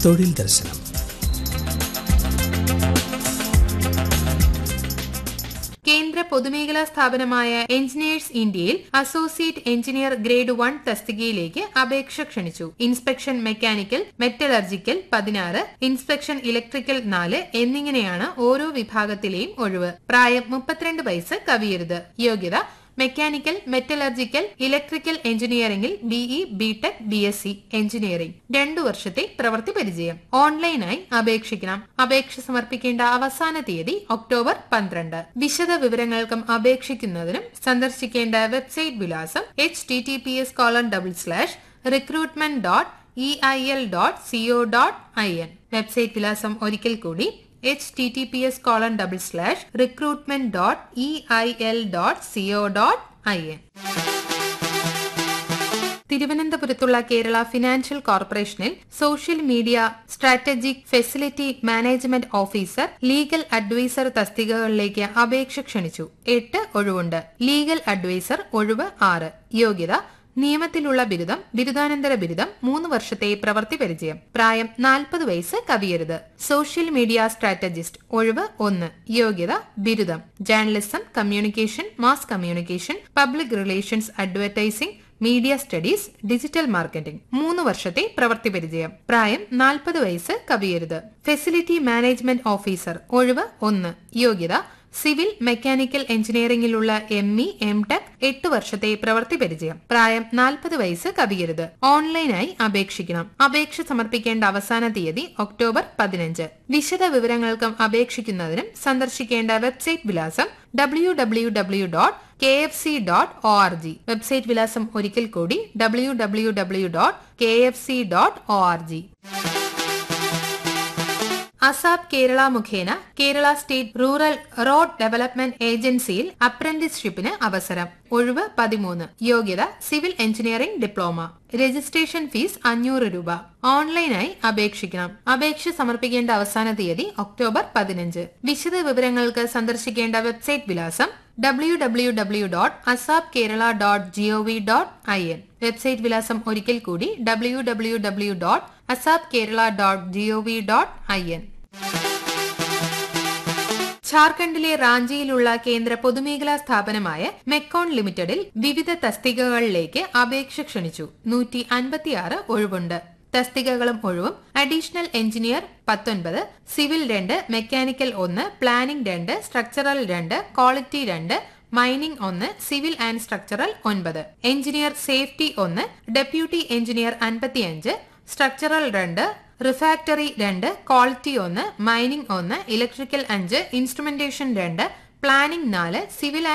തൊഴിൽ ദർശനം കേന്ദ്ര പൊതുമേഖലാ സ്ഥാപനമായ എഞ്ചിനീയേഴ്സ് ഇന്ത്യയിൽ അസോസിയേറ്റ് എഞ്ചിനീയർ ഗ്രേഡ് വൺ തസ്തികയിലേക്ക് അപേക്ഷ ക്ഷണിച്ചു ഇൻസ്പെക്ഷൻ മെക്കാനിക്കൽ മെറ്റലർജിക്കൽ പതിനാറ് ഇൻസ്പെക്ഷൻ ഇലക്ട്രിക്കൽ നാല് എന്നിങ്ങനെയാണ് ഓരോ വിഭാഗത്തിലെയും ഒഴിവ് പ്രായം മുപ്പത്തിരണ്ട് വയസ്സ് കവിയരുത് യോഗ്യത മെക്കാനിക്കൽ മെറ്റലർജിക്കൽ ഇലക്ട്രിക്കൽ എഞ്ചിനീയറിംഗിൽ BE BTech B S C engineering രണ്ടു വർഷത്തെ പ്രവൃത്തി പരിചയം ഓൺലൈനായി അപേക്ഷിക്കണം അപേക്ഷ സമർപ്പിക്കേണ്ട അവസാന തീയതി ഒക്ടോബർ പന്ത്രണ്ട് വിശദ വിവരങ്ങൾക്കും അപേക്ഷിക്കുന്നതിനും സന്ദർശിക്കേണ്ട വെബ്സൈറ്റ് വിലാസം H T T P S colon double slash recruitment dot E I L dot CO dot I N website വിലാസം ഒരിക്കൽ കൂടി H T T P S colon double slash recruitment dot E I L dot CO dot I N തിരുവനന്തപുരത്തുള്ള Kerala financial കോർപ്പറേഷനിൽ social media strategic facility management officer legal adviser തസ്തികകളിലേക്ക് അപേക്ഷ ക്ഷണിച്ചു എട്ട് ഒഴിവുണ്ട് ലീഗൽ അഡ്വൈസർ ഒഴിവ് ആറ് യോഗ്യത നിയമത്തിലുള്ള ബിരുദം ബിരുദാനന്തര ബിരുദം മൂന്ന് വർഷത്തെ പ്രവൃത്തി പരിചയം പ്രായം നാൽപ്പത് വയസ്സ് കവിയരുത് സോഷ്യൽ മീഡിയ സ്ട്രാറ്റജിസ്റ്റ് ഒഴിവ് ഒന്ന് യോഗ്യത ബിരുദം journalism communication mass communication public relations advertising media studies digital marketing മൂന്ന് വർഷത്തെ പ്രവൃത്തി പരിചയം പ്രായം നാൽപ്പത് വയസ്സ് കവിയരുത് ഫെസിലിറ്റി മാനേജ്മെന്റ് ഓഫീസർ ഒഴിവ് ഒന്ന് യോഗ്യത സിവിൽ മെക്കാനിക്കൽ എഞ്ചിനീയറിംഗിലുള്ള എം ഇ എം ടെക് എട്ട് വർഷത്തെ പ്രവൃത്തി പരിചയം പ്രായം നാൽപ്പത് വയസ്സ് കവിയരുത് ഓൺലൈനായി അപേക്ഷിക്കണം അപേക്ഷ സമർപ്പിക്കേണ്ട അവസാന തീയതി ഒക്ടോബർ പതിനഞ്ച് വിശദ വിവരങ്ങൾക്കും അപേക്ഷിക്കുന്നതിനും സന്ദർശിക്കേണ്ട വെബ്സൈറ്റ് വിലാസം W W W dot K F C dot O R G website വിലാസം ഒരിക്കൽ കൂടി W W W dot K F C dot O R G ASAP Kerala മുഖേന Kerala state rural road development ഏജൻസിയിൽ അപ്രന്റീസ്ഷിപ്പിന് അവസരം ഒഴിവ് പതിമൂന്ന് യോഗ്യത civil engineering diploma registration fees അഞ്ഞൂറ് രൂപ ഓൺലൈനായി അപേക്ഷിക്കണം അപേക്ഷ സമർപ്പിക്കേണ്ട അവസാന തീയതി ഒക്ടോബർ പതിനഞ്ച് വിശദ വിവരങ്ങൾക്ക് സന്ദർശിക്കേണ്ട വെബ്സൈറ്റ് വിലാസം W W W dot ASAP Kerala dot GOV dot I N website വിലാസം ഒരിക്കൽ കൂടി W W W dot ASAP Kerala dot GOV dot I N ഝാർഖണ്ഡിലെ റാഞ്ചിയിലുള്ള കേന്ദ്ര പൊതുമേഖലാ സ്ഥാപനമായ മെക്കോൺ ലിമിറ്റഡിൽ വിവിധ തസ്തികകളിലേക്ക് അപേക്ഷ ക്ഷണിച്ചു നൂറ്റി അൻപത്തിയാറ് ഒഴിവുണ്ട് തസ്തികകളും ഒഴിവും അഡീഷണൽ എഞ്ചിനീയർ പത്തൊൻപത് സിവിൽ രണ്ട് മെക്കാനിക്കൽ ഒന്ന് പ്ലാനിംഗ് രണ്ട് സ്ട്രക്ചറൽ രണ്ട് ക്വാളിറ്റി രണ്ട് മൈനിംഗ് ഒന്ന് സിവിൽ ആൻഡ് സ്ട്രക്ചറൽ ഒൻപത് എഞ്ചിനീയർ സേഫ്റ്റി ഒന്ന് ഡെപ്യൂട്ടി എഞ്ചിനീയർ അൻപത്തിയഞ്ച് സ്ട്രക്ചറൽ രണ്ട് റിഫാക്ടറി രണ്ട് ക്വാളിറ്റി ഒന്ന് മൈനിംഗ് ഒന്ന് ഇലക്ട്രിക്കൽ അഞ്ച് ഇൻസ്ട്രുമെന്റേഷൻ രണ്ട് പ്ലാനിംഗ് നാല് സിവിൽ